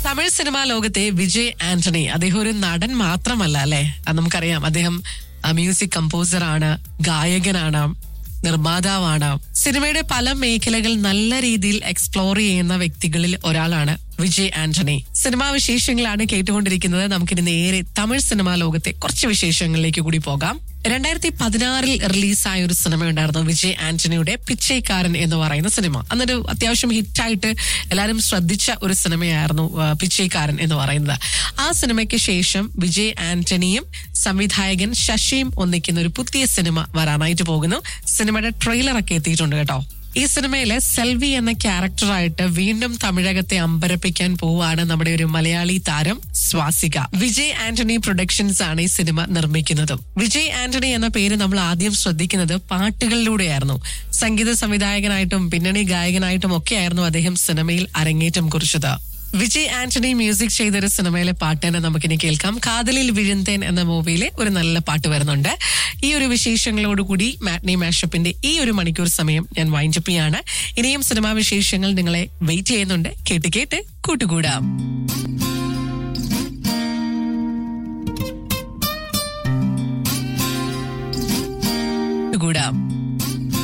Tamil cinema ലോകത്തെ വിജയ് ആന്റണി അദ്ദേഹം ഒരു നടൻ മാത്രമല്ല അല്ലെ അത് നമുക്കറിയാം അദ്ദേഹം മ്യൂസിക് കമ്പോസർ ആണ് ഗായകനാണ് നിർമ്മാതാവാണ് സിനിമയുടെ പല മേഖലകൾ നല്ല രീതിയിൽ എക്സ്പ്ലോർ ചെയ്യുന്ന വ്യക്തികളിൽ ഒരാളാണ് വിജയ് ആന്റണി സിനിമാ വിശേഷങ്ങളാണ് കേട്ടുകൊണ്ടിരിക്കുന്നത് നമുക്കിനി നേരെ തമിഴ് സിനിമാ ലോകത്തെ കുറച്ച് വിശേഷങ്ങളിലേക്ക് കൂടി പോകാം രണ്ടായിരത്തി പതിനാറിൽ റിലീസായ ഒരു സിനിമ ഉണ്ടായിരുന്നു വിജയ് ആന്റണിയുടെ പിച്ചൈക്കാരൻ എന്ന് പറയുന്ന സിനിമ അന്നൊരു അത്യാവശ്യം ഹിറ്റായിട്ട് എല്ലാവരും ശ്രദ്ധിച്ച ഒരു സിനിമയായിരുന്നു ആ, പിച്ചൈക്കാരൻ എന്ന് പറയുന്നത് ആ സിനിമയ്ക്ക് ശേഷം വിജയ് ആന്റണിയും സംവിധായകൻ ശശിയും ഒന്നിക്കുന്ന ഒരു പുതിയ സിനിമ വരാനായിട്ട് പോകുന്നു സിനിമയുടെ ട്രെയിലറൊക്കെ എത്തിയിട്ടുണ്ട് കേട്ടോ ഈ സിനിമയിലെ സെൽവി എന്ന ക്യാരക്ടറായിട്ട് വീണ്ടും തമിഴകത്തെ അമ്പരപ്പിക്കാൻ പോവാണ് നമ്മുടെ ഒരു മലയാളി താരം സ്വാസിക വിജയ് ആന്റണി പ്രൊഡക്ഷൻസ് ആണ് ഈ സിനിമ നിർമ്മിക്കുന്നത് വിജയ് ആന്റണി എന്ന പേര് നമ്മൾ ആദ്യം ശ്രദ്ധിക്കുന്നത് പാട്ടുകളിലൂടെയായിരുന്നു സംഗീത സംവിധായകനായിട്ടും പിന്നണി ഗായകനായിട്ടും ഒക്കെയായിരുന്നു അദ്ദേഹം സിനിമയിൽ അരങ്ങേറ്റം കുറിച്ചത് വിജയ് ആന്റണി മ്യൂസിക് ചെയ്തൊരു സിനിമയിലെ പാട്ട് തന്നെ നമുക്കിനി കേൾക്കാം കാതലിൽ വിഴുന്തേൻ എന്ന മൂവിയിലെ ഒരു നല്ല പാട്ട് വരുന്നുണ്ട് ഈ ഒരു വിശേഷങ്ങളോടുകൂടി മാറ്റ്നി മാഷപ്പിന്റെ ഈ ഒരു മണിക്കൂർ സമയം ഞാൻ വൈൻഡപ്പ് ചെയ്യാണ് ഇനിയും സിനിമാ വിശേഷങ്ങൾ നിങ്ങളെ വെയിറ്റ് ചെയ്യുന്നുണ്ട് കേട്ട് കേട്ട് കൂട്ടുകൂടാം കൂടാം